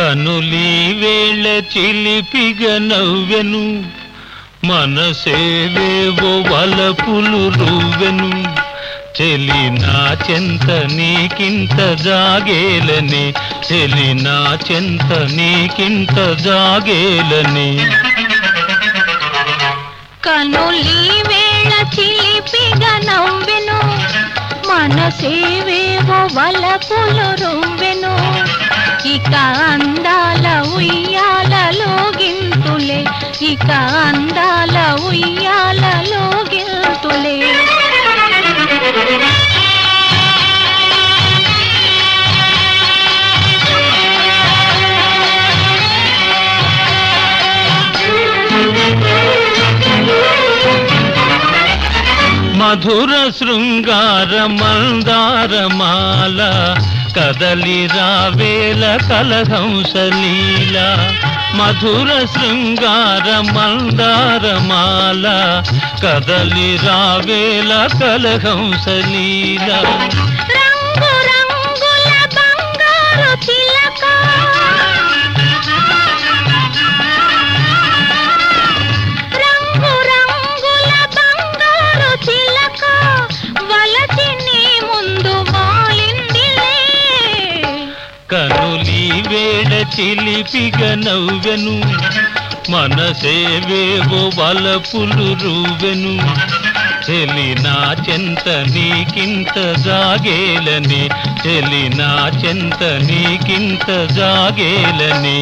కనులీ వేళ చిలిపిగ నవ్వెను మనసేవేవో వలపులు రువ్వెను చెలి నా చెంత నీకింత జాగేలని చెలి నా చెంత నీకింత జాగేలని కనులీ వేళ చిలిపిగా నవ్వెను మనసేవేవో వలపులు రువ్వెను ఇక అందాల ఉయ్యాలలో గింతులే ఇక అందాల ఉయ్యాలలో గింతులే మధుర శృంగార మందారమాల కదలి రావేల కలహంసలీల మధుర శృంగార మందారమాల కదలి రావేల కలహంసలీల రంగు రంగుల బంగారు చిలక రంగు రంగుల బంగారు చిలక వలచి నీ ముందు వాలిందిలే కనులి వేడ చిలిపిగ నవ్వెను మనసేవేవో వలపులు రువెను చెలి నా చెంత నీకింత జాగేలని చెలి నా చెంత నీకింత జాగేలని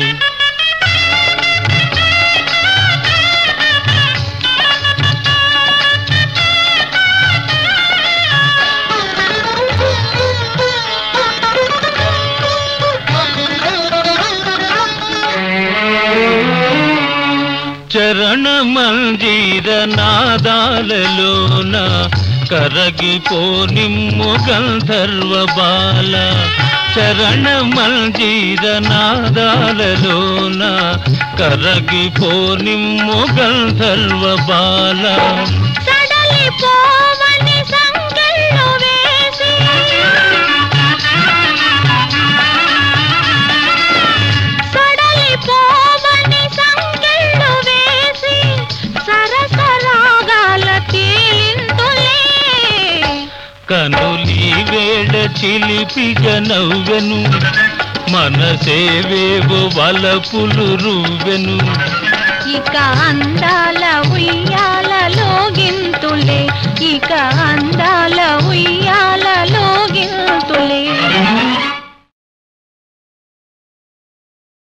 చరణ మంజీర నాదాలలోన కరగిపో నిమ్ము గంధర్వ బాల చరణ మంజీర నాదాలలోన కరగిపో నిమ్ము గంధర్వ బాల సడలి పోవని సంకెళ్ళు వేసి సడలి పోవని సంకెళ్ళు వేసి సరసరాగాల తేలింతులే కనులి వేడ చిలిపిగ నవ్వెను మనసేవేవో వలపులు రువ్వెను ఇక అందాల ఉయ్యాలలో గింతులే ఇక అందాల